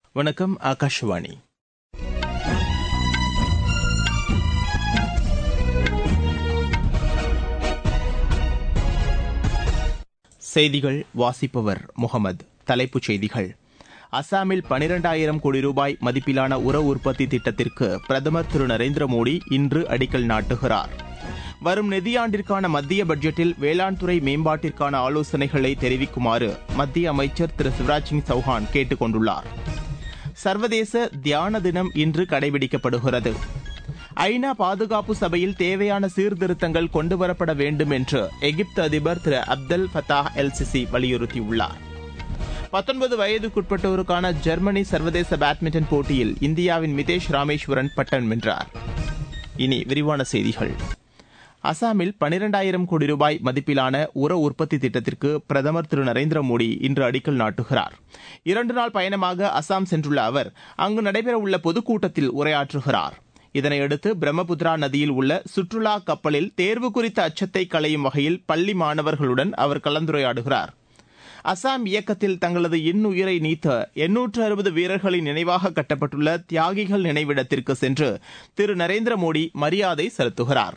வணக்கம் ஆகாஷவாணி செய்திகள் வாசிப்பவர் முகமது தலைப்புச் செய்திகள் அசாமில் பனிரெண்டாயிரம் கோடி ரூபாய் மதிப்பிலான உர உற்பத்தி திட்டத்திற்கு பிரதமர் திரு நரேந்திர மோடி இன்று அடிக்கல் நாட்டுகிறார் வரும் நிதியாண்டிற்கான மத்திய பட்ஜெட்டில் வேளாண் துறை மேம்பாட்டிற்கான ஆலோசனைகளை தெரிவிக்குமாறு மத்திய அமைச்சர் திரு சிவராஜ் சிங் சௌஹான் கேட்டுக் கொண்டுள்ளார் சர்வதேச தியான தினம் இன்று கடைபிடிக்கப்படுகிறது ஐநா பாதுகாப்பு சபையில் தேவையான சீர்திருத்தங்கள் கொண்டுவரப்பட வேண்டும் என்று எகிப்து அதிபர் திரு அப்தல் ஃபத்தாஹ் எல் சிசி வலியுறுத்தியுள்ளார் பத்தொன்பது வயதுக்குட்பட்டோருக்கான ஜெர்மனி சர்வதேச பேட்மிண்டன் போட்டியில் இந்தியாவின் மிதேஷ் ராமேஸ்வரன் பட்டம் வென்றார் இனி விரிவான செய்திகள் அசாமில் பனிரெண்டாயிரம் கோடி ரூபாய் மதிப்பிலான உர உற்பத்தி திட்டத்திற்கு பிரதமர் திரு நரேந்திர மோடி இன்று அடிக்கல் நாட்டுகிறார் இரண்டு நாள் பயணமாக அசாம் சென்றுள்ள அவர் அங்கு நடைபெறவுள்ள பொதுக்கூட்டத்தில் உரையாற்றுகிறார் இதனையடுத்து பிரம்மபுத்திரா நதியில் உள்ள சுற்றுலா கப்பலில் தேர்வு குறித்த அச்சத்தை களையும் வகையில் பள்ளி மாணவர்களுடன் அவர் கலந்துரையாடுகிறார் அசாம் இயக்கத்தில் தங்களது இன்னுயிரை நீத்த எண்ணூற்று அறுபது வீரர்களின் நினைவாக கட்டப்பட்டுள்ள தியாகிகள் நினைவிடத்திற்கு சென்று திரு நரேந்திர மோடி மரியாதை செலுத்துகிறார்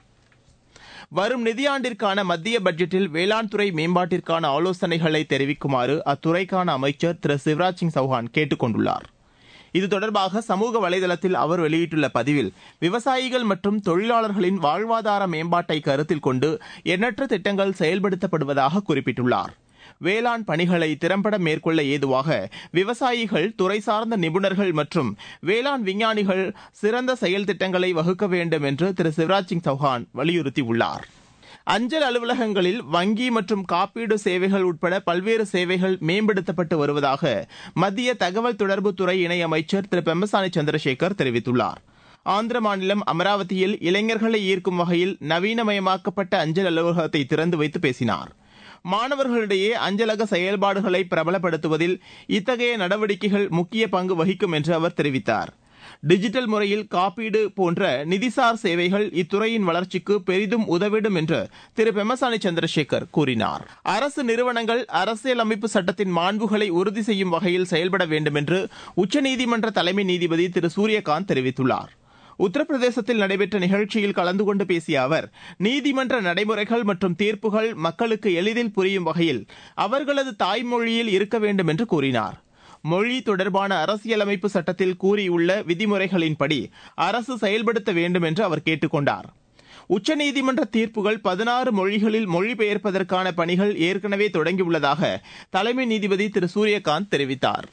வரும் நிதியாண்டிற்கான மத்திய பட்ஜெட்டில் வேளாண் துறை மேம்பாட்டிற்கான ஆலோசனைகளை தெரிவிக்குமாறு அத்துறைக்கான அமைச்சர் திரு சிவராஜ் சிங் சௌஹான் கேட்டுக் கொண்டுள்ளார் இது தொடர்பாக சமூக வலைதளத்தில் அவர் வெளியிட்டுள்ள பதிவில் விவசாயிகள் மற்றும் தொழிலாளர்களின் வாழ்வாதார மேம்பாட்டை கருத்தில் கொண்டு எண்ணற்ற திட்டங்கள் செயல்படுத்தப்படுவதாக குறிப்பிட்டுள்ளார் வேளாண் பணிகளை திறம்பட மேற்கொள்ள ஏதுவாக விவசாயிகள் துறை சார்ந்த நிபுணர்கள் மற்றும் வேளாண் விஞ்ஞானிகள் சிறந்த செயல் திட்டங்களை வகுக்க வேண்டும் என்று திரு சிவராஜ் சிங் சௌஹான் வலியுறுத்தியுள்ளார் அஞ்சல் அலுவலகங்களில் வங்கி மற்றும் காப்பீடு சேவைகள் உட்பட பல்வேறு சேவைகள் மேம்படுத்தப்பட்டு வருவதாக மத்திய தகவல் தொடர்புத்துறை இணையமைச்சர் திரு பெம்மசானி சந்திரசேகர் தெரிவித்துள்ளார் ஆந்திர மாநிலம் அமராவதியில் இளைஞர்களை ஈர்க்கும் வகையில் நவீனமயமாக்கப்பட்ட அஞ்சல் அலுவலகத்தை திறந்து வைத்து பேசினார் மாணவர்களிடையே அஞ்சலக செயல்பாடுகளை பிரபலப்படுத்துவதில் இத்தகைய நடவடிக்கைகள் முக்கிய பங்கு வகிக்கும் என்று அவர் தெரிவித்தார் டிஜிட்டல் முறையில் காப்பீடு போன்ற நிதிசார் சேவைகள் இத்துறையின் வளர்ச்சிக்கு பெரிதும் உதவிடும் என்று திரு பெமசானி சந்திரசேகர் கூறினார் அரசு நிறுவனங்கள் அரசியலமைப்பு சட்டத்தின் மாண்புகளை உறுதி செய்யும் வகையில் செயல்பட வேண்டும் என்று உச்சநீதிமன்ற தலைமை நீதிபதி திரு சூரியகாந்த் தெரிவித்துள்ளார் உத்தரப்பிரதேசத்தில் நடைபெற்ற நிகழ்ச்சியில் கலந்து கொண்டு பேசிய அவர் நீதிமன்ற நடைமுறைகள் மற்றும் தீர்ப்புகள் மக்களுக்கு எளிதில் புரியும் வகையில் அவர்களது தாய்மொழியில் இருக்க வேண்டும் என்று கூறினார் மொழி தொடர்பான அரசியலமைப்பு சட்டத்தில் கூறியுள்ள விதிமுறைகளின்படி அரசு செயல்படுத்த வேண்டும் என்று அவர் கேட்டுக் கொண்டார் உச்சநீதிமன்ற தீர்ப்புகள் பதினாறு மொழிகளில் மொழிபெயர்ப்பதற்கான பணிகள் ஏற்கனவே தொடங்கியுள்ளதாக தலைமை நீதிபதி திரு சூரியகாந்த் தெரிவித்தார்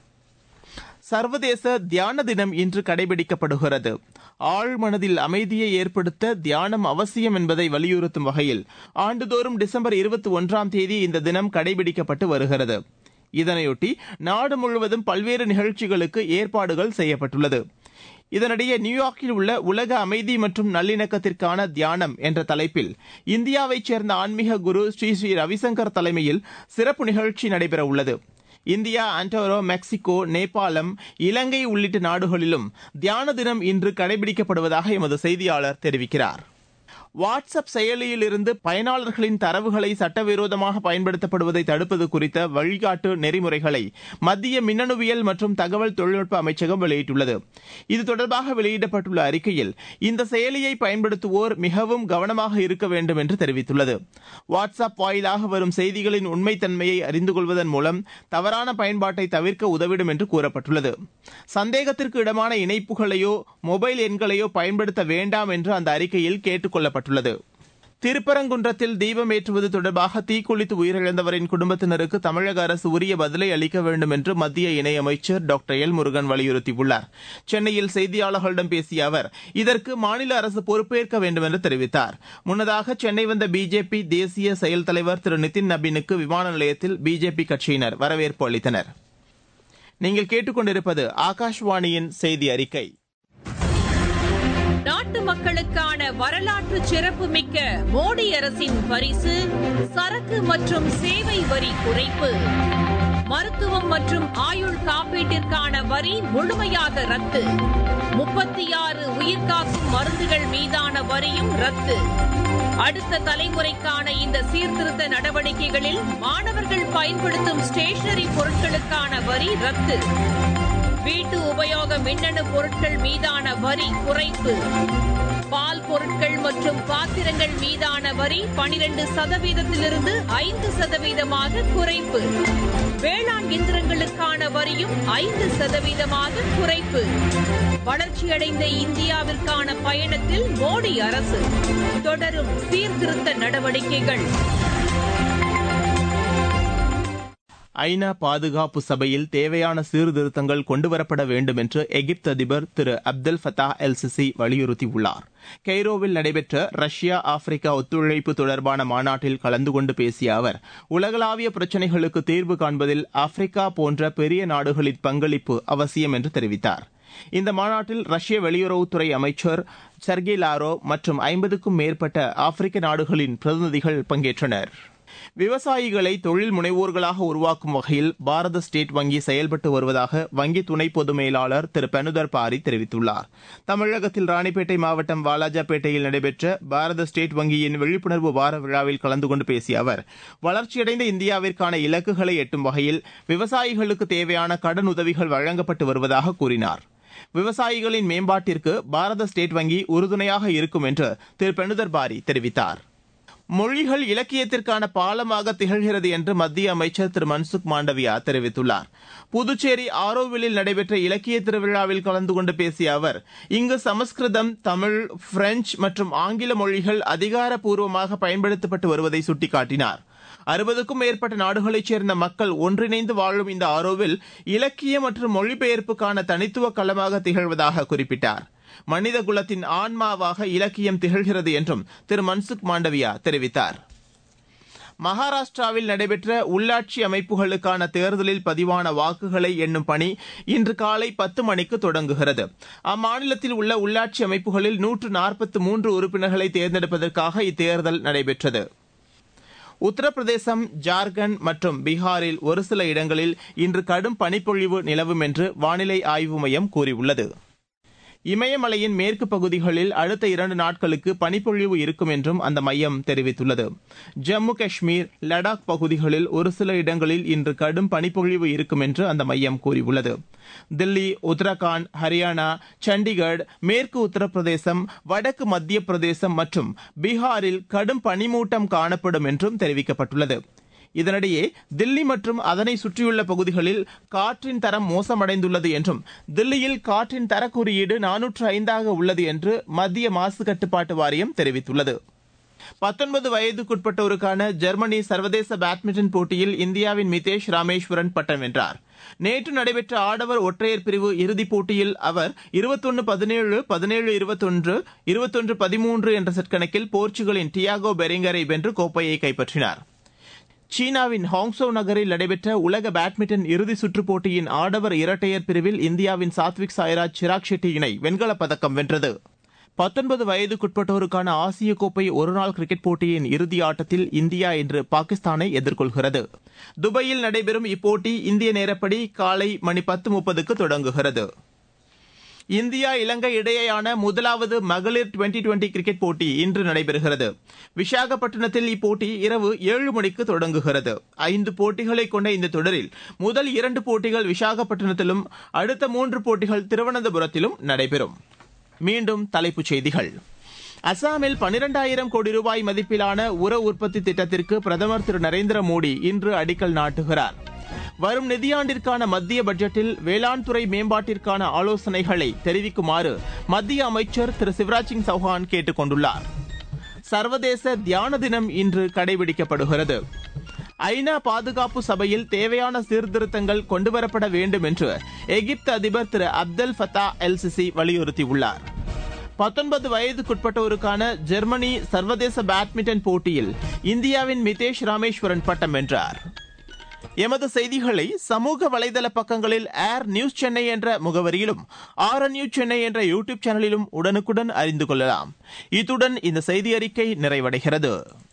சர்வதேச தியான தினம் இன்று கடைபிடிக்கப்படுகிறது ஆழ்மனதில் அமைதியை ஏற்படுத்த தியானம் அவசியம் என்பதை வலியுறுத்தும் வகையில் ஆண்டுதோறும் டிசம்பர் இருபத்தி ஒன்றாம் தேதி இந்த தினம் கடைபிடிக்கப்பட்டு வருகிறது இதனையொட்டி நாடு முழுவதும் பல்வேறு நிகழ்ச்சிகளுக்கு ஏற்பாடுகள் செய்யப்பட்டுள்ளது இதனிடையே நியூயார்க்கில் உள்ள உலக அமைதி மற்றும் நல்லிணக்கத்திற்கான தியானம் என்ற தலைப்பில் இந்தியாவைச் சேர்ந்த ஆன்மீக குரு ஸ்ரீ ஸ்ரீ ரவிசங்கர் தலைமையில் சிறப்பு நிகழ்ச்சி நடைபெற உள்ளது இந்தியா ஆண்டோரோ மெக்சிகோ நேபாளம் இலங்கை உள்ளிட்ட நாடுகளிலும் தியான தினம் இன்று கடைபிடிக்கப்படுவதாக எமது செய்தியாளர் தெரிவிக்கிறார் வாட்ஸ்அப் செயலியில் இருந்து பயனாளர்களின் தரவுகளை சட்டவிரோதமாக பயன்படுத்தப்படுவதை தடுப்பது குறித்த வழிகாட்டு நெறிமுறைகளை மத்திய மின்னணுவியல் மற்றும் தகவல் தொழில்நுட்ப அமைச்சகம் வெளியிட்டுள்ளது இது தொடர்பாக வெளியிடப்பட்டுள்ள அறிக்கையில் இந்த செயலியை பயன்படுத்துவோர் மிகவும் கவனமாக இருக்க வேண்டும் என்று தெரிவித்துள்ளது வாட்ஸ்அப் வாயிலாக வரும் செய்திகளின் உண்மைத்தன்மையை அறிந்து கொள்வதன் மூலம் தவறான பயன்பாட்டை தவிர்க்க உதவிடும் என்று கூறப்பட்டுள்ளது சந்தேகத்திற்கு இடமான இணைப்புகளையோ மொபைல் எண்களையோ பயன்படுத்த வேண்டாம் என்று அந்த அறிக்கையில் கேட்டுக் கொள்ளப்பட்டுள்ளது திருப்பரங்குன்றத்தில் தீபம் ஏற்றுவது தொடர்பாக தீக்குளித்து உயிரிழந்தவரின் குடும்பத்தினருக்கு தமிழக அரசு உரிய பதிலை அளிக்க வேண்டும் என்று மத்திய இணையமைச்சர் டாக்டர் எல் முருகன் வலியுறுத்தியுள்ளார் சென்னையில் செய்தியாளர்களிடம் பேசிய அவர் இதற்கு மாநில அரசு பொறுப்பேற்க வேண்டும் என்று தெரிவித்தார் முன்னதாக சென்னை வந்த பிஜேபி தேசிய செயல் தலைவர் திரு நிதின் நபீனுக்கு விமான நிலையத்தில் பிஜேபி கட்சியினர் வரவேற்பு அளித்தனர் நீங்கள் கேட்டுக்கொண்டிருப்பது ஆகாஷ்வாணியின் செய்தி அறிக்கை நாட்டு மக்களுக்கான வரலாற்று சிறப்புமிக்க மோடி அரசின் பரிசு சரக்கு மற்றும் சேவை வரி குறைப்பு மருத்துவம் மற்றும் ஆயுள் காப்பீட்டிற்கான வரி முழுமையாக ரத்து முப்பத்தி ஆறு உயிர்காக்கும் மருந்துகள் மீதான வரியும் ரத்து அடுத்த தலைமுறைக்கான இந்த சீர்திருத்த நடவடிக்கைகளில் மாணவர்கள் பயன்படுத்தும் ஸ்டேஷனரி பொருட்களுக்கான வரி ரத்து வீட்டு உபயோக மின்னணு பொருட்கள் மீதான வரி குறைப்பு பால் பொருட்கள் மற்றும் பாத்திரங்கள் மீதான வரி பனிரெண்டு சதவீதத்திலிருந்து ஐந்து சதவீதமாக குறைப்பு வேளாண் இயந்திரங்களுக்கான வரியும் ஐந்து சதவீதமாக குறைப்பு வளர்ச்சியடைந்த இந்தியாவிற்கான பயணத்தில் மோடி அரசு தொடரும் சீர்திருத்த நடவடிக்கைகள் ஐநா பாதுகாப்பு சபையில் தேவையான சீர்திருத்தங்கள் கொண்டுவரப்பட வேண்டும் என்று எகிப்து அதிபர் திரு அப்தல் ஃபத்தா எல் சிசி வலியுறுத்தியுள்ளார் கெய்ரோவில் நடைபெற்ற ரஷ்யா ஆப்பிரிக்கா ஒத்துழைப்பு தொடர்பான மாநாட்டில் கலந்து கொண்டு பேசிய அவர் உலகளாவிய பிரச்சினைகளுக்கு தீர்வு காண்பதில் ஆப்பிரிக்கா போன்ற பெரிய நாடுகளின் பங்களிப்பு அவசியம் என்று தெரிவித்தார் இந்த மாநாட்டில் ரஷ்ய வெளியுறவுத்துறை அமைச்சர் சர்கி லாரோ மற்றும் ஐம்பதுக்கும் மேற்பட்ட ஆப்பிரிக்க நாடுகளின் பிரதிநிதிகள் பங்கேற்றனர் விவசாயிகளை தொழில் முனைவோர்களாக உருவாக்கும் வகையில் பாரத ஸ்டேட் வங்கி செயல்பட்டு வருவதாக வங்கி துணை பொது மேலாளர் திரு பெனுதர் பாரி தெரிவித்துள்ளார் தமிழகத்தில் ராணிப்பேட்டை மாவட்டம் வாலாஜாபேட்டையில் நடைபெற்ற பாரத ஸ்டேட் வங்கியின் விழிப்புணர்வு வார விழாவில் கலந்து கொண்டு பேசிய அவர் வளர்ச்சியடைந்த இந்தியாவிற்கான இலக்குகளை எட்டும் வகையில் விவசாயிகளுக்கு தேவையான கடன் உதவிகள் வழங்கப்பட்டு வருவதாக கூறினார் விவசாயிகளின் மேம்பாட்டிற்கு பாரத ஸ்டேட் வங்கி உறுதுணையாக இருக்கும் என்று திரு பெனுதர் பாரி தெரிவித்தார் மொழிகள் இலக்கியத்திற்கான பாலமாக திகழ்கிறது என்று மத்திய அமைச்சர் திரு மன்சுக் மாண்டவியா தெரிவித்துள்ளார் புதுச்சேரி ஆரோவிலில் நடைபெற்ற இலக்கிய திருவிழாவில் கலந்து கொண்டு பேசிய அவர் இங்கு சமஸ்கிருதம் தமிழ் பிரெஞ்சு மற்றும் ஆங்கில மொழிகள் அதிகாரப்பூர்வமாக பயன்படுத்தப்பட்டு வருவதை சுட்டிக்காட்டினார் அறுபதுக்கும் மேற்பட்ட நாடுகளைச் சேர்ந்த மக்கள் ஒன்றிணைந்து வாழும் இந்த ஆரோவில் இலக்கிய மற்றும் மொழிபெயர்ப்புக்கான தனித்துவ களமாக திகழ்வதாக குறிப்பிட்டார் மனித குலத்தின் ஆன்மாவாக இலக்கியம் திகழ்கிறது என்றும் திரு மன்சுக் மாண்டவியா தெரிவித்தார் மகாராஷ்டிராவில் நடைபெற்ற உள்ளாட்சி அமைப்புகளுக்கான தேர்தலில் பதிவான வாக்குகளை எண்ணும் பணி இன்று காலை பத்து மணிக்கு தொடங்குகிறது அம்மாநிலத்தில் உள்ள உள்ளாட்சி அமைப்புகளில் நூற்று நாற்பத்தி மூன்று உறுப்பினர்களை தேர்ந்தெடுப்பதற்காக இத்தேர்தல் நடைபெற்றது உத்தரப்பிரதேசம் ஜார்க்கண்ட் மற்றும் பீகாரில் ஒரு சில இடங்களில் இன்று கடும் பனிப்பொழிவு நிலவும் என்று வானிலை ஆய்வு மையம் கூறியுள்ளது இமயமலையின் மேற்கு பகுதிகளில் அடுத்த இரண்டு நாட்களுக்கு பனிப்பொழிவு இருக்கும் என்றும் அந்த மையம் தெரிவித்துள்ளது ஜம்மு காஷ்மீர் லடாக் பகுதிகளில் ஒரு சில இடங்களில் இன்று கடும் பனிப்பொழிவு இருக்கும் என்று அந்த மையம் கூறியுள்ளது தில்லி உத்தரகாண்ட் ஹரியானா சண்டிகர் மேற்கு உத்தரப்பிரதேசம் வடக்கு மத்திய பிரதேசம் மற்றும் பீகாரில் கடும் பனிமூட்டம் காணப்படும் என்றும் தெரிவிக்கப்பட்டுள்ளது இதனிடையே தில்லி மற்றும் அதனை சுற்றியுள்ள பகுதிகளில் காற்றின் தரம் மோசமடைந்துள்ளது என்றும் தில்லியில் காற்றின் தர குறியீடு நானூற்று ஐந்தாக உள்ளது என்று மத்திய மாசு கட்டுப்பாட்டு வாரியம் தெரிவித்துள்ளது பத்தொன்பது வயதுக்குட்பட்டோருக்கான ஜெர்மனி சர்வதேச பேட்மிண்டன் போட்டியில் இந்தியாவின் மிதேஷ் ராமேஸ்வரன் பட்டம் வென்றார் நேற்று நடைபெற்ற ஆடவர் ஒற்றையர் பிரிவு இறுதிப் போட்டியில் அவர் இருபத்தொன்னு பதினேழு பதினேழு இருபத்தொன்று இருபத்தொன்று பதிமூன்று என்ற செட் கணக்கில் போர்ச்சுகலின் டியாகோ பெரிங்கரை வென்று கோப்பையை கைப்பற்றினார் சீனாவின் ஹாங்சோ நகரில் நடைபெற்ற உலக பேட்மிண்டன் இறுதி சுற்றுப் போட்டியின் ஆடவர் இரட்டையர் பிரிவில் இந்தியாவின் சாத்விக் சாய்ராஜ் சிராக் ஷெட்டி இணை வெண்கலப் பதக்கம் வென்றது பத்தொன்பது வயதுக்குட்பட்டோருக்கான ஆசிய கோப்பை ஒருநாள் கிரிக்கெட் போட்டியின் இறுதி ஆட்டத்தில் இந்தியா இன்று பாகிஸ்தானை எதிர்கொள்கிறது துபாயில் நடைபெறும் இப்போட்டி இந்திய நேரப்படி காலை மணி பத்து முப்பதுக்கு தொடங்குகிறது இந்தியா இலங்கை இடையேயான முதலாவது மகளிர் டுவெண்டி டுவெண்டி கிரிக்கெட் போட்டி இன்று நடைபெறுகிறது விசாகப்பட்டினத்தில் இப்போட்டி இரவு ஏழு மணிக்கு தொடங்குகிறது ஐந்து போட்டிகளை கொண்ட இந்த தொடரில் முதல் இரண்டு போட்டிகள் விசாகப்பட்டினத்திலும் அடுத்த மூன்று போட்டிகள் திருவனந்தபுரத்திலும் நடைபெறும் மீண்டும் தலைப்புச் செய்திகள் அசாமில் பனிரெண்டாயிரம் கோடி ரூபாய் மதிப்பிலான உர உற்பத்தி திட்டத்திற்கு பிரதமர் திரு நரேந்திர மோடி இன்று அடிக்கல் நாட்டுகிறார் வரும் நிதியாண்டிற்கான மத்திய பட்ஜெட்டில் வேளாண் துறை மேம்பாட்டிற்கான ஆலோசனைகளை தெரிவிக்குமாறு மத்திய அமைச்சர் திரு சிவராஜ் சிங் சௌஹான் கேட்டுக் கொண்டுள்ளார் சர்வதேச தியான தினம் இன்று கடைபிடிக்கப்படுகிறது ஐநா பாதுகாப்பு சபையில் தேவையான சீர்திருத்தங்கள் கொண்டுவரப்பட வேண்டும் என்று எகிப்து அதிபர் திரு அப்தல் ஃபத்தா எல் சிசி வலியுறுத்தியுள்ளார் பத்தொன்பது வயதுக்குட்பட்டோருக்கான ஜெர்மனி சர்வதேச பேட்மிண்டன் போட்டியில் இந்தியாவின் மிதேஷ் ராமேஸ்வரன் பட்டம் வென்றார் எமது செய்திகளை சமூக வலைதள பக்கங்களில் ஏர் நியூஸ் சென்னை என்ற முகவரியிலும் ஆர் நியூஸ் சென்னை என்ற யூடியூப் சேனலிலும் உடனுக்குடன் அறிந்து கொள்ளலாம் இத்துடன் இந்த செய்தி அறிக்கை நிறைவடைகிறது